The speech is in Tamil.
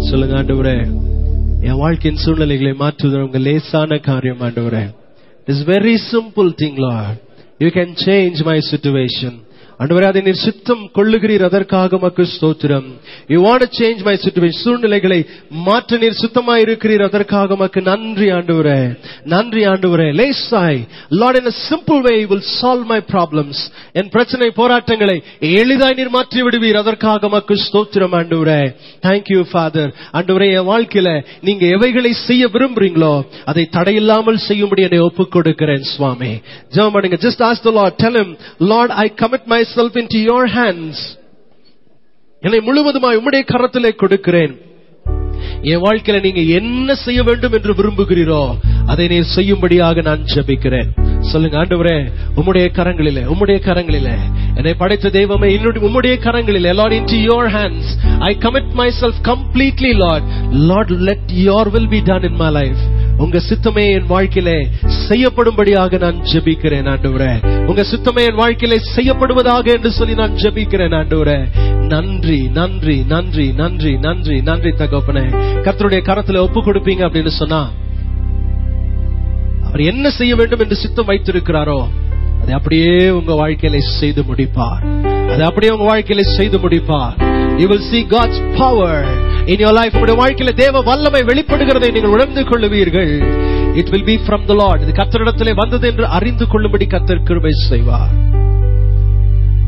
சொல்லுங்க ஆண்டவரே என் வாழ்க்கையின் சூழ்நிலைகளை மாற்றுவது உங்க லேசான காரியம் ஆண்டவரே it's very simple thing lord you can change my situation ஆண்டவரே அதை நீர் சித்தம் கொள்ளுகிறீர் அதற்காக மக்கு ஸ்தோத்திரம் you want change my situation சூழ்நிலைகளை மாற்ற நீர் சுத்தமாய் இருக்கிறீர் அதற்காக மக்கு நன்றி ஆண்டவரே நன்றி ஆண்டவரே லேசாய் lord in a simple way will solve my problems என் பிரச்சனை போராட்டங்களை எளிதாய் நீர் மாற்றி விடுவீர் அதற்காக மக்கு ஸ்தோத்திரம் ஆண்டவரே thank you father ஆண்டவரே என் வாழ்க்கையில நீங்க எவைகளை செய்ய விரும்புறீங்களோ அதை தடையில்லாமல் செய்யும்படி என்னை ஒப்புக் கொடுக்கிறேன் சுவாமி ஜெபம் பண்ணுங்க just ask the lord tell him lord i commit myself into your hands என்னை முழுவதுமாய் உம்முடைய கரத்திலே கொடுக்கிறேன் என் வாழ்க்கையில நீங்க என்ன செய்ய வேண்டும் என்று விரும்புகிறீரோ அதை நீர் செய்யும்படியாக நான் ஜெபிக்கிறேன் சொல்லுங்க ஆண்டவரே உம்முடைய கரங்களிலே உம்முடைய கரங்களிலே என்னை படைத்த தெய்வமே என்னுடைய உம்முடைய கரங்களிலே lord into your hands i commit myself completely lord lord let your will be done in my life உங்க சித்தமே என் வாழ்க்கையிலே செய்யப்படும்படியாக நான் ஜெபிக்கிறேன் ஆண்டவரே உங்க சித்தமே என் வாழ்க்கையிலே செய்யப்படுவதாக என்று சொல்லி நான் ஜெபிக்கிறேன் ஆண்டவரே நன்றி நன்றி நன்றி நன்றி நன்றி நன்றி தகப்பனே கர்த்தருடைய கரத்துல ஒப்பு கொடுப்பீங்க அப்படின்னு சொன்னா அவர் என்ன செய்ய வேண்டும் என்று சித்தம் வைத்திருக்கிறாரோ அதை அப்படியே உங்க வாழ்க்கையில செய்து முடிப்பார் அதை அப்படியே உங்க வாழ்க்கையில செய்து முடிப்பார் you will see God's power in your life உங்களுடைய வாழ்க்கையில தேவ வல்லமை வெளிப்படுகிறதை நீங்கள் உணர்ந்து கொள்ளுவீர்கள் it will be from the Lord இது கர்த்தரிடத்திலே வந்தது என்று அறிந்து கொள்ளும்படி கர்த்தர் கிருபை செய்வார்